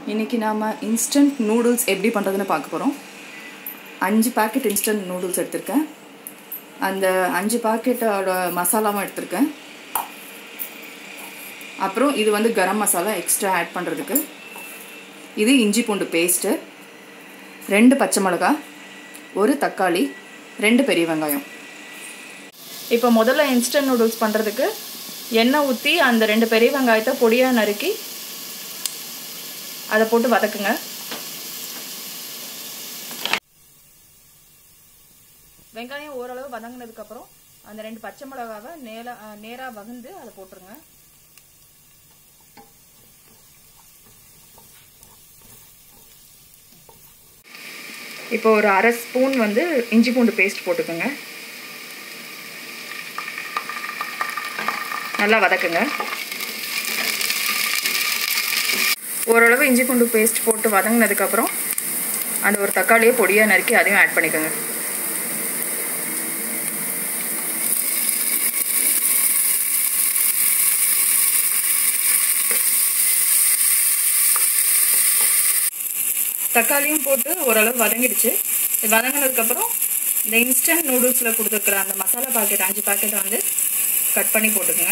இன்றைக்கி நாம் instant noodles எப்படி பண்ணுறதுன்னு பார்க்க போகிறோம் அஞ்சு பாக்கெட் இன்ஸ்டன்ட் நூடுல்ஸ் எடுத்திருக்கேன் அந்த அஞ்சு பாக்கெட்டோட மசாலாவும் எடுத்திருக்கேன் அப்புறம் இது வந்து கரம் மசாலா எக்ஸ்ட்ரா ஆட் பண்ணுறதுக்கு இது இஞ்சி பூண்டு பேஸ்ட்டு ரெண்டு பச்சை மிளகா ஒரு தக்காளி ரெண்டு பெரிய வெங்காயம் இப்போ முதல்ல இன்ஸ்டன்ட் நூடுல்ஸ் பண்ணுறதுக்கு எண்ணெய் ஊற்றி அந்த ரெண்டு பெரிய வெங்காயத்தை பொடியாக நறுக்கி அதை போட்டு வதக்குங்க வெங்காயம் ஓரளவு வதங்கினதுக்கப்புறம் அந்த ரெண்டு பச்சை மிளகாவை நேரா நேராக வகுந்து அதை போட்டுருங்க இப்போ ஒரு அரை ஸ்பூன் வந்து இஞ்சி பூண்டு பேஸ்ட் போட்டுக்கோங்க நல்லா வதக்குங்க ஓரளவு இஞ்சி பூண்டு பேஸ்ட் போட்டு வதங்கினதுக்கப்புறம் அந்த ஒரு தக்காளியை பொடியாக நறுக்கி அதையும் ஆட் பண்ணிக்கோங்க தக்காளியும் போட்டு ஓரளவு வதங்கிடுச்சு இது வதங்கினதுக்கப்புறம் இந்த இன்ஸ்டன்ட் நூடுல்ஸில் கொடுத்துருக்குற அந்த மசாலா பாக்கெட் அஞ்சு பாக்கெட்டை வந்து கட் பண்ணி போட்டுக்கோங்க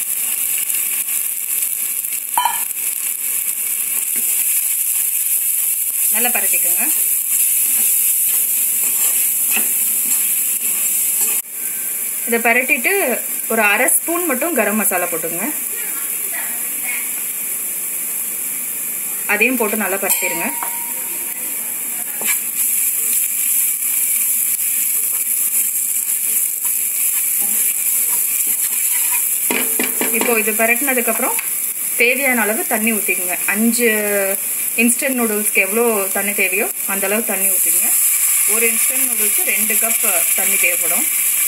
நல்லா பரட்டிக்கோங்க இதை பரட்டிட்டு ஒரு அரை ஸ்பூன் மட்டும் கரம் மசாலா போட்டுங்க அதையும் போட்டு நல்லா பரட்டிடுங்க இப்போ இது பரட்டினதுக்கப்புறம் தேவையான அளவு தண்ணி ஊற்றிக்குங்க அஞ்சு இன்ஸ்டன்ட் நூடுல்ஸ்க்கு எவ்வளோ தண்ணி தேவையோ அந்த அளவு தண்ணி ஊற்றிடுங்க ஒரு இன்ஸ்டன்ட் நூடுல்ஸு ரெண்டு கப் தண்ணி தேவைப்படும்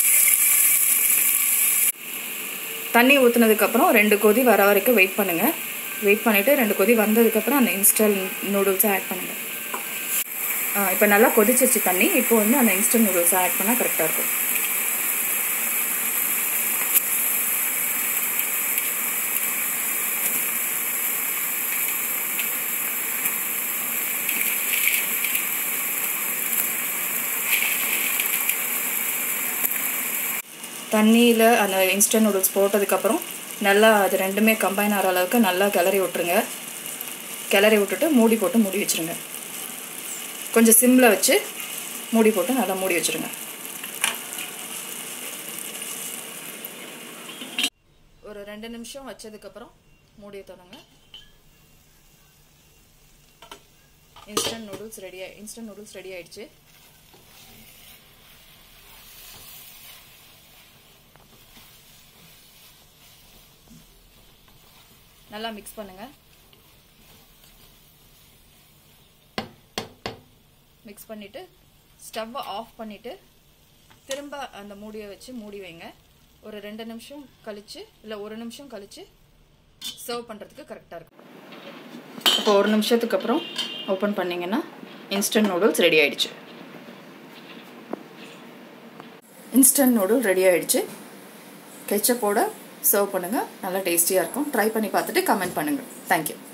தண்ணி ஊற்றுனதுக்கப்புறம் ரெண்டு கொதி வர வரைக்கும் வெயிட் பண்ணுங்கள் வெயிட் பண்ணிவிட்டு ரெண்டு கொதி வந்ததுக்கப்புறம் அந்த இன்ஸ்டன்ட் நூடுல்ஸை ஆட் பண்ணுங்கள் இப்போ நல்லா கொதிச்சிருச்சு தண்ணி இப்போ வந்து அந்த இன்ஸ்டன்ட் நூடுல்ஸை ஆட் பண்ணால் கரெக்டாக இருக்கும் தண்ணியில் அந்த இன்ஸ்டன்ட் நூடுல்ஸ் போட்டதுக்கப்புறம் நல்லா அது ரெண்டுமே கம்பைன் ஆகிற அளவுக்கு நல்லா கிளறி விட்ருங்க கிளறி விட்டுட்டு மூடி போட்டு மூடி வச்சுருங்க கொஞ்சம் சிம்மில் வச்சு மூடி போட்டு நல்லா மூடி வச்சுருங்க ஒரு ரெண்டு நிமிஷம் வச்சதுக்கப்புறம் மூடியை தொடங்க instant noodles ready instant noodles ready ஆயிடுச்சு நல்லா மிக்ஸ் பண்ணுங்க மிக்ஸ் பண்ணிட்டு ஸ்டவ்வை ஆஃப் பண்ணிட்டு திரும்ப அந்த மூடியை வச்சு மூடி வைங்க ஒரு ரெண்டு நிமிஷம் கழிச்சு இல்லை ஒரு நிமிஷம் கழிச்சு சர்வ் பண்ணுறதுக்கு கரெக்டாக இருக்கும் இப்போ ஒரு நிமிஷத்துக்கு அப்புறம் ஓப்பன் பண்ணிங்கன்னா இன்ஸ்டன்ட் நூடுல்ஸ் ரெடி ஆயிடுச்சு இன்ஸ்டன்ட் நூடுல் ரெடி ஆயிடுச்சு கெச்சப்போட சர்வ் பண்ணுங்கள் நல்லா டேஸ்டியாக இருக்கும் ட்ரை பண்ணி பார்த்துட்டு கமெண்ட் பண்ணுங்கள் தேங்க்யூ